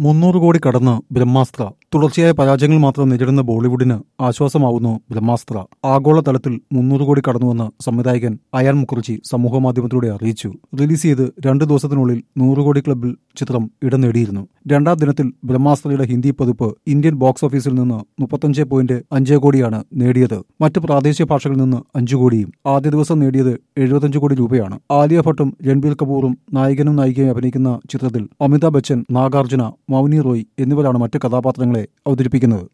മുന്നൂറ് കോടി കടന്ന് ബ്രഹ്മാസ്ത്ര തുടർച്ചയായ പരാജയങ്ങൾ മാത്രം നേരിടുന്ന ബോളിവുഡിന് ആശ്വാസമാവുന്നു ബ്രഹ്മാസ്ത്ര ആഗോളതലത്തിൽ മുന്നൂറ് കോടി കടന്നുവെന്ന് സംവിധായകൻ അയാൻ മുഖർജി സമൂഹമാധ്യമത്തിലൂടെ അറിയിച്ചു റിലീസ് ചെയ്ത് രണ്ട് ദിവസത്തിനുള്ളിൽ നൂറ് കോടി ക്ലബിൽ ചിത്രം ഇടം നേടിയിരുന്നു രണ്ടാം ദിനത്തിൽ ബ്രഹ്മാസ്ത്രയുടെ ഹിന്ദി പതിപ്പ് ഇന്ത്യൻ ബോക്സ് ഓഫീസിൽ നിന്ന് മുപ്പത്തഞ്ച് പോയിന്റ് അഞ്ച് കോടിയാണ് നേടിയത് മറ്റ് പ്രാദേശിക ഭാഷകളിൽ നിന്ന് അഞ്ചു കോടിയും ആദ്യ ദിവസം നേടിയത് എഴുപത്തഞ്ച് കോടി രൂപയാണ് ആലിയ ഭട്ടും രൺബീർ കപൂറും നായകനും നായികയും അഭിനയിക്കുന്ന ചിത്രത്തിൽ അമിതാഭ് ബച്ചൻ നാഗാർജുന മൗനി റോയ് എന്നിവരാണ് മറ്റ് കഥാപാത്രങ്ങളെ അവതരിപ്പിക്കുന്നത്